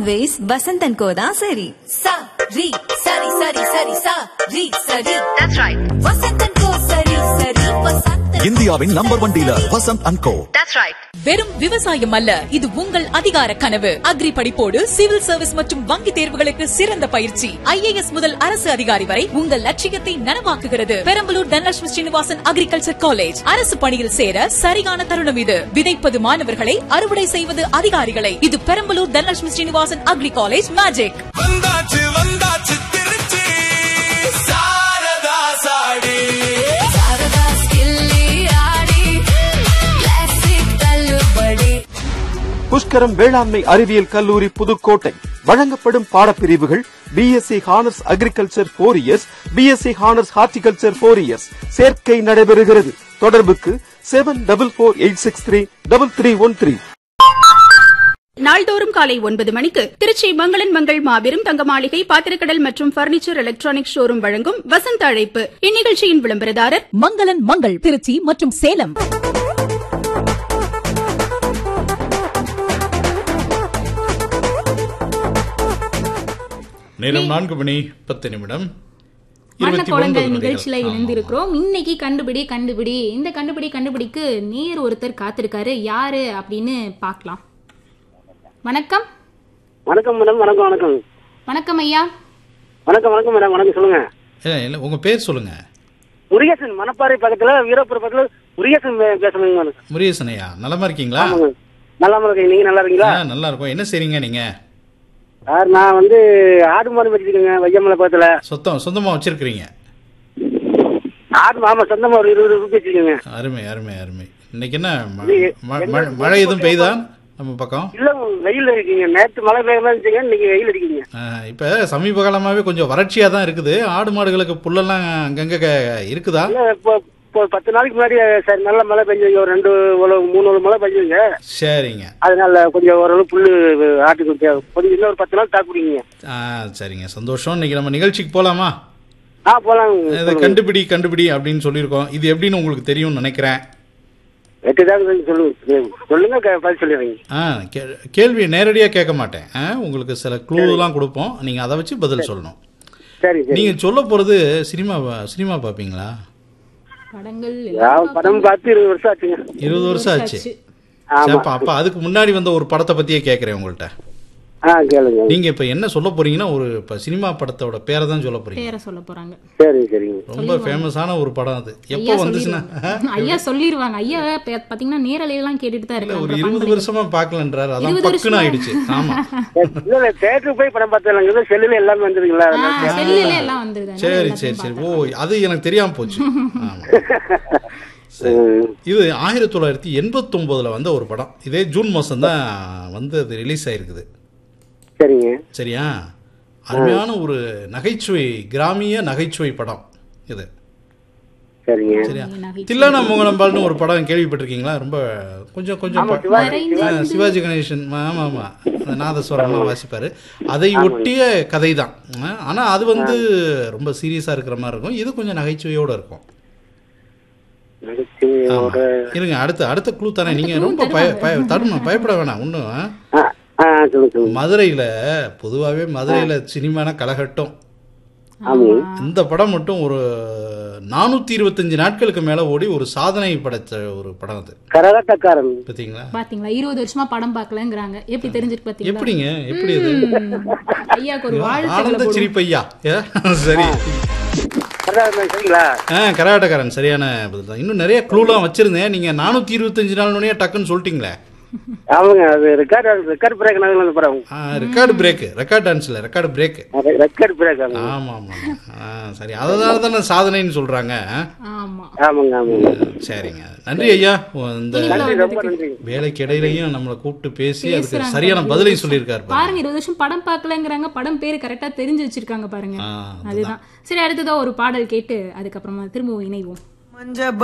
Always Vasanthan கோ தான் சரி sa ri sari sari sari sa ri sari that's right vasantan ko sari sari vasantan இந்தியாவின் number one dealer Vasanth and co வெறும் விவசாயம் அல்ல இது உங்கள் அதிகார கனவு அக்ரி படிப்போடு சிவில் சர்வீஸ் மற்றும் வங்கி தேர்வுகளுக்கு சிறந்த பயிற்சி ஐஏஎஸ் முதல் அரசு அதிகாரி வரை உங்கள் லட்சியத்தை நனவாக்குகிறது பெரம்பலூர் தனலட்சுமி ஸ்ரீனிவாசன் அக்ரிகல்ச்சர் காலேஜ் அரசு பணியில் சேர சரியான தருணம் இது விதைப்பது மாணவர்களை அறுவடை செய்வது அதிகாரிகளை இது Perambalur Dhanalakshmi Srinivasan agri college magic வந்தாச்சு வந்தாச்சு திருச்சி சாரதா சாடி sarada skilli aadi classic tallubadi Pushkaram வேளாண்மை அறிவியல் கல்லூரி புதுக்கோட்டை வழங்கப்படும் பாடப்பிரிவுகள் BSc honours agriculture four years BSc honours horticulture four years சேர்க்கை நடைபெறுகிறது தொடர்புக்கு seven double four eight six three double three one three நாள்தோறும் காலை ஒன்பது மணிக்கு திருச்சி மங்களன் மங்கள் மாபெரும் தங்க மாளிகை பாத்திரக்கடல் மற்றும் பர்னிச்சர் எலக்ட்ரானிக் ஷோரூம் வழங்கும் வசந்த அழைப்பு இந்நிகழ்ச்சியின் விளம்பரதாரர் மங்களன் மங்கள் திருச்சி மற்றும் சேலம் நேரம் நான்கு மணி பத்து நிமிடம் வண்ண இருபத்தி கோலங்கள் ஒன்பது நிகழ்ச்சியில நொடிகள். இணைந்திருக்கிறோம் இன்னைக்கு கண்டுபிடி கண்டுபிடி இந்த கண்டுபிடி கண்டுபிடிக்கு நேர் ஒருத்தர் காத்திருக்காரு யாரு அப்படின்னு பார்க்கலாம் வணக்கம் வணக்கம் மேடம் வணக்கம் வணக்கம் வணக்கம் ஐயா வணக்கம் வணக்கம் மேடம் வணக்கம் சொல்லுங்க ஏ, இல்ல, உங்க பேர் சொல்லுங்க முருகேசன் மணப்பாறை பக்கத்துல வீரப்புற பக்கத்துல முருகேசன் பே- பேசுறேங்க மேடம் முருகேசனையா நலமா இருக்கீங்களா ஆமாங்க நல்லா இருக்கீங்க நீங்க நல்லா இருக்கீங்களா ஆ, நல்லா இருக்கும் என்ன செய்றீங்க நீங்க சார் நான் வந்து ஆடு மாடு வச்சிருக்கேங்க வையமலை பக்கத்துல சொத்தம் சொந்தமா வச்சிருக்கிறீங்க ஆடு ஆமா சொந்தமா ஒரு இருபது ரூபாய் வச்சிருக்கேங்க அருமை அருமை அருமை இன்னைக்கு என்ன ம- இது ம- என்ன- ம- மழை எதுவும் பெய்தா நம்ம பக்கம் இல்ல வெயில் இருக்கீங்க நேற்று மழை பெய்யாம இருந்துச்சுங்க இன்னைக்கு வெயில் அடிக்கீங்க ஆ, இப்ப சமீப காலமாவே கொஞ்சம் வறட்சியா தான் இருக்குது ஆடு மாடுகளுக்கு புல்லெல்லாம் அங்கங்க க- இருக்குதா இல்ல இப்போ இப்போ பத்து நாளைக்கு முன்னாடி சார் நல்ல மழை பெஞ்சு ஒரு ரெண்டு உழவு மூணு உழவு மழை பெஞ்சுங்க சரிங்க அதனால கொஞ்சம் ஓரளவு புல்லு ஆட்டுக்கு தேவை கொஞ்சம் இன்னும் ஒரு பத்து நாள் தாக்குறீங்க ஆ சரிங்க சந்தோஷம் இன்னைக்கு நம்ம நிகழ்ச்சிக்கு போலாமா ஆ போலாம் இதை கண்டுபிடி கண்டுபிடி அப்படின்னு சொல்லியிருக்கோம் இது எப்படின்னு உங்களுக்கு தெரியும்னு நினைக்கிறேன் எட்டு தான் சொல்லுங்க சொல்லுங்க க- பதில் சொல்லிடுறீங்க ஆ கே- கேள்வியை நேரடியாக கேட்க மாட்டேன் ஆ, உங்களுக்கு சில க்ளூலாம் கொடுப்போம் நீங்கள் அதை வச்சு பதில் சொல்லணும் சரி சரி நீங்கள் சொல்ல போகிறது சினிமா பா- சினிமா பார்ப்பீங்களா படங்கள் நான் படம் பார்த்து இருபது வருஷம் ஆச்சுங்க இருபது வருஷம் ஆச்சு ஆமா. அப்போ அப்போ அதுக்கு முன்னாடி வந்த ஒரு படத்தை பற்றியே கேட்குறேன் உங்கள்கிட்ட ஆ கேளுங்க நீங்கள் இப்போ என்ன சொல்ல போறீங்கன்னா ஒரு இப்போ சினிமா படத்தோட பேரை தான் சொல்ல போறீங்க பேரை சொல்ல போறாங்க சரி சரிங்க ரொம்ப ஃபேமஸான ஒரு படம் அது எப்போ ஐயா வந்துச்சுன்னா சொல்லிருவாங்க. ஐயா சொல்லிருவாங்க ஐயா பே- பாத்தீங்கன்னா நேரலையெல்லாம் கேட்டுட்டு தான் இல்ல, ஒரு இருக்காங்க இருபது வருஷமா பார்க்கலன்றாரு அதான் இருபது பக்குன்னு வருஷமா? ஆயிடுச்சு ஆமா இல்ல இல்ல தேட்டருக்கு போய் படம் பார்த்ததுல செல்லுல எல்லாமே வந்துருங்களா செல்லுல எல்லாம் வந்துருது சரி சரி சரி ஓ அது எனக்கு தெரியாம போச்சு ஆமா சரி. இது ஆயிரத்தி தொள்ளாயிரத்தி எண்பத்தொம்போதுல வந்த ஒரு படம் இதே ஜூன் மாதம் தான் வந்து அது ரிலீஸ் ஆயிருக்குது சரிங்க சரியா அருமையான ஒரு நகைச்சுவை கிராமிய நகைச்சுவை படம் இது சரிங்க சரியா தில்லானா மோகனம்பால்னு ஒரு படம் கேள்விப்பட்டிருக்கீங்களா ரொம்ப கொஞ்சம் கொஞ்சம் ப- ஆ, சிவாஜி கணேசன் ஆமா ஆமா அந்த நாதஸ்வரம்லாம் வாசிப்பாரு அதை ஒட்டிய கதை தான் ஆனா அது வந்து ரொம்ப சீரியஸா இருக்கிற மாதிரி இருக்கும் இது கொஞ்சம் நகைச்சுவையோட இருக்கும் ஆமா. நகைச்சுவையோட இருங்க அடுத்த அடுத்த க்ளூ தானே நீங்க ரொம்ப பய பய தடுமா பயப்பட வேணாம் ஒன்றும் ஆ ஆ சொல்லுங்க சொல்லுங்க மதுரையில பொதுவாகவே மதுரையில சினிமான கலகட்டம் ஆமாங்க இந்த படம் மட்டும் ஒரு நானூத்தி இருபத்தஞ்சு நாட்களுக்கு மேல ஓடி ஒரு சாதனை படைத்த ஒரு படம் அது கரகாட்டக்காரன் பார்த்தீங்களா பாத்தீங்களா இருபது வருஷமா படம் பார்க்கலங்கிறாங்க எப்படி தெரிஞ்சிருக்கு பாத்தீங்களா எப்படிங்க எப்படி அது ம். ஐயாக்கு ஒரு ஆனந்த வாழ்த்து சிரிப்பையா ஏ, சரி கரகாட்டக்காரன் சரிங்களா ஆ கரகாட்டக்காரன் சரியான பதில் தான் இன்னும் நிறைய க்ளூலாம் வச்சிருந்தேன் நீங்க நானூத்தி இருபத்தஞ்சு நாள் நுனையா டக்குன்னு சொல்லிட்டீங்களே ஆமாங்க அது ரெக்கார்ட் ரெக்கார்ட் பிரேக் நடக்கல அந்த படம் ஆ ரெக்கார்டு பிரேக் ரெக்கார்ட் டான்ஸ்ல ரெக்கார்டு பிரேக் ரெக்கார்ட் பிரேக் ஆமாங்க ஆமா ஆமா ஆ சரி அதனால தானே சாதனைன்னு சொல்றாங்க ஆமா ஆமாங்க ஆமாங்க சரிங்க நன்றி ஐயா இந்த நன்றி ரொம்ப நன்றி வேலைக்கு இடையிலையும் நம்மளை கூப்பிட்டு பேசி அதுக்கு பேசுறாங்க சரியான பாருங்க. பதிலையும் சொல்லியிருக்காரு பாருங்க. பாருங்க இருபது வருஷம் படம் பார்க்கலங்கிறாங்க படம் பேரு கரெக்டா தெரிஞ்சு வச்சிருக்காங்க பாருங்க ஆ, அதுதான் சரி அடுத்ததா ஒரு பாடல் கேட்டு அதுக்கப்புறமா திரும்பவும் இணைவோம் மஞ்ச